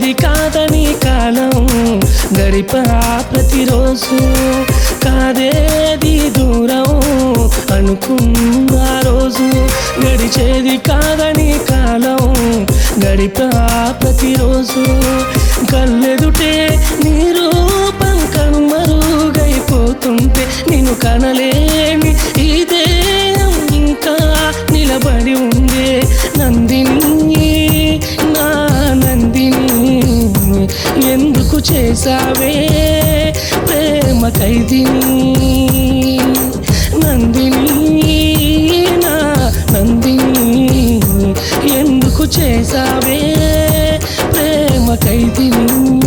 గడిచేది కాదని కాలం గడిపా ప్రతిరోజు కాదేది దూరం అనుకున్న రోజు గడిచేది కాదని కాలం గడిపా ప్రతిరోజు కళ్ళెదుటే నీ రూపం కనుమరుగైపోతుంటే నేను కనలేని ఈ దేహం ఇంకా నిలబడి ఉందే నందిని నా నందిని ఎందుకు చేసావే ప్రేమ ఖైదిని నందిని నా నందిని ఎందుకు చేసావే ప్రేమ ఖైదిని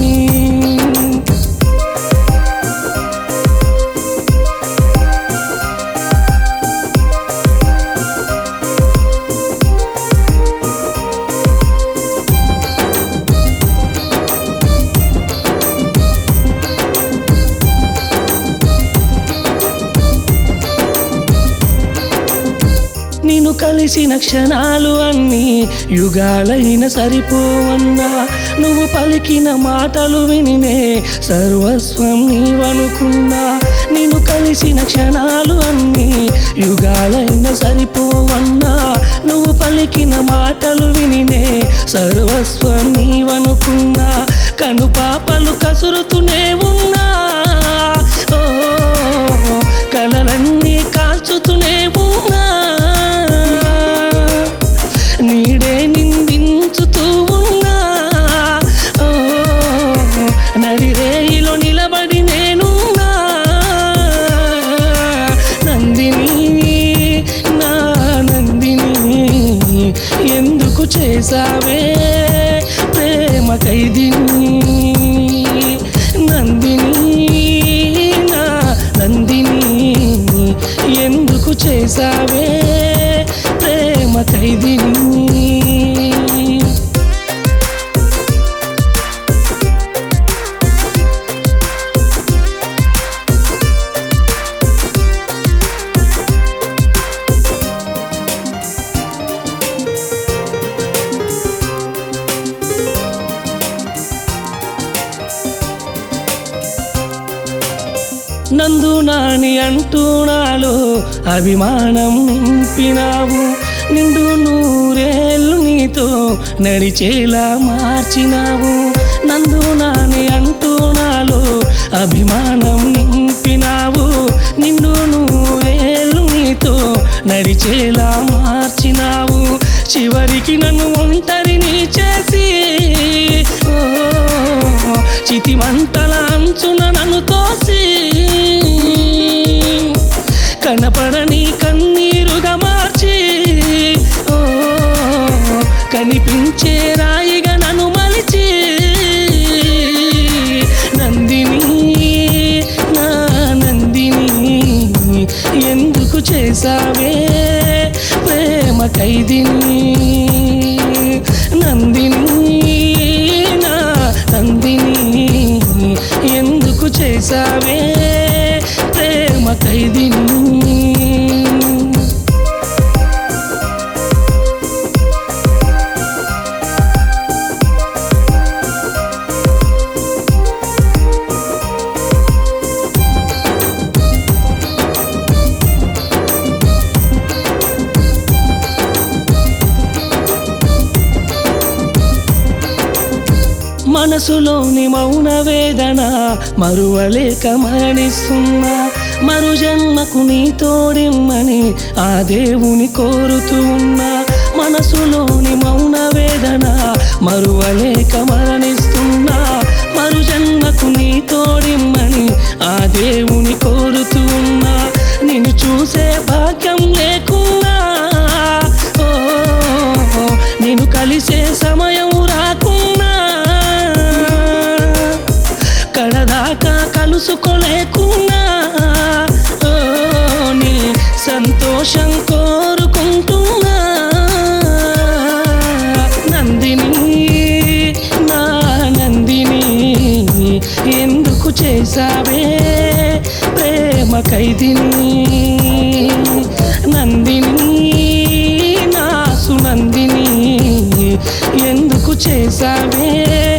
నిన్ను కలిసిన క్షణాలు అన్నీ యుగాలైన సరిపోవన్నా నువ్వు పలికిన మాటలు వినినే సర్వస్వం నీవనుకున్నా నిన్ను కలిసిన క్షణాలు అన్నీ యుగాలైన సరిపోవన్నా నువ్వు పలికిన మాటలు వినినే సర్వస్వం నీవనుకున్నా కను పాపలు కసురుతూనే ఉన్నా ఓ కలలన్నీ కాల్చుతూనే ఉన్నా నీడే నిందించుతూ ఉన్నా ఓ నడిరేయిలో నిలబడి నేనున్నా నందిని నా నందిని ఎందుకు చేసావే ప్రేమ ఖైదిని నందిని నా నందిని ఎందుకు చేసావే ప్రేమ ఖైదిని నందు నాని అంటూ నాలో అభిమానం నింపినావు నిండు నూరేళ్ళు నీతో నడిచేలా మార్చినావు నందు నాని అంటూ నాలో అభిమానం నింపినావు నిండు నూరేళ్ళు నీతో నడిచేలా మార్చినావు చివరికి నన్ను ఒంటరిని చేసి ఓ చితి మంటల అంచున నన్ను తోసి కనపడని కన్నీరుగా మార్చి ఓ కనిపించే రాయిగా నన్ను మలిచి నందిని నా నందిని ఎందుకు చేసావే ప్రేమ ఖైదిని నందిని నా నందిని ఎందుకు చేసావే ప్రేమ ఖైదిని మనసులోని మౌన వేదన మరువలేక మరణిస్తున్నా మరు జన్మకు నీ తోడిమ్మని ఆ దేవుని కోరుతూ ఉన్నా మనసులోని మౌన వేదన మరువలేక మరణిస్తున్నా మరు జన్మకు నీ తోడిమ్మని ఆ దేవుని కోరుతూ ఉన్నా నిన్ను చూసే భాగ్యం లేకున్నా ఓ నేను కలిసే సమయం రాకున్నా కడదాకా కలుసుకోలేకున్నా ఓ, నీ సంతోషం కోరుకుంటున్నా నందిని నా నందిని ఎందుకు చేసావే ప్రేమ ఖైదిని నందిని నా సునందిని ఎందుకు చేసావే